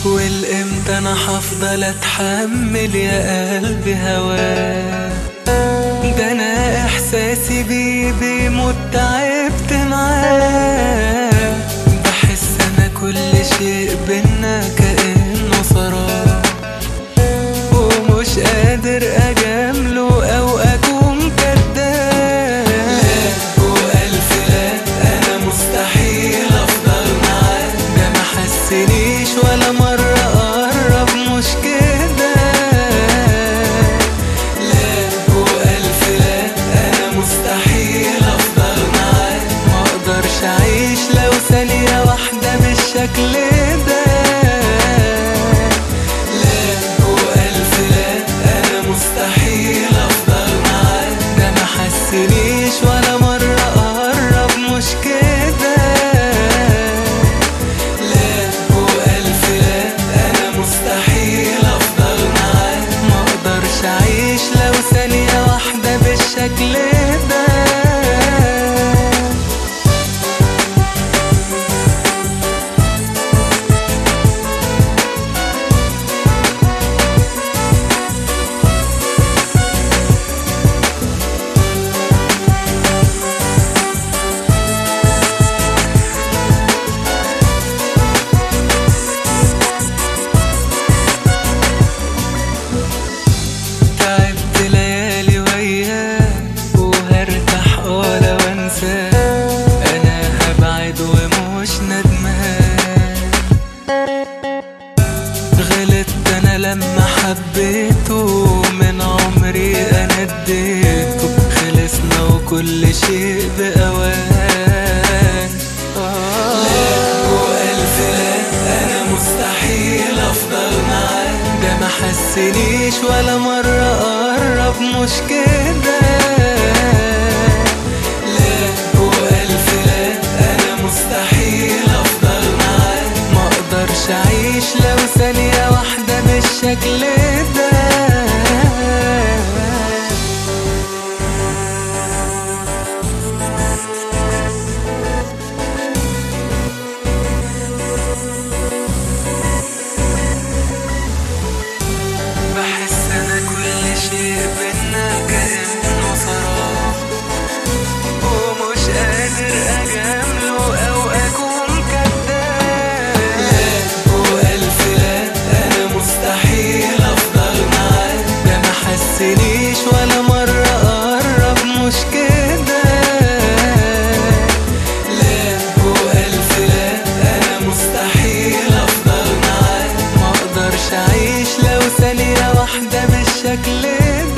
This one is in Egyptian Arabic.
والامتى انا هفضل اتحمل يا قلبي هواه ده انا احساسي بيه بيموت تعبت معاه بحس انا كل شيء بينا كأنه سراب ومش قادر اجامله او اكون كداب والف لا انا مستحيل افضل معاه ده ما حسنيش ولا مرة قرب مش كده لا والف لا انا مستحيل افضل معاه ما اقدرش اعيش لو ثانية واحدة بالشكل ده لا والف لا انا مستحيل افضل معاه ده ما حسنيش ولا مرة قرب مش كده لا والف لا انا مستحيل افضل معاه ما اقدرش اعيش لو ثانية واحدة بالشكل ده تعبت ليالي وياه وهرتاح اه لو انساه انا هبعد ومش ندمان غلطت انا لما حبيته من عمري انا اديته خلصنا وكل شيء باوان آه والف لا انا مستحيل افضل معاه ده ما حسنيش ولا مرة قرب مش كده لا والف لا انا مستحيل افضل معاه ما اقدرش اعيش لو ثانية واحدة بالشكل ده بحس انا كل شيء بينا كأنه سراب ومش قادر اجامله او اكون كداب لا والف لا انا مستحيل افضل معاه ده ما حسنيش ولا مرة قرب مش كده لا والف لا انا مستحيل افضل معاه ما اقدرش اعيش لو ثانية واحدة بالشكل ده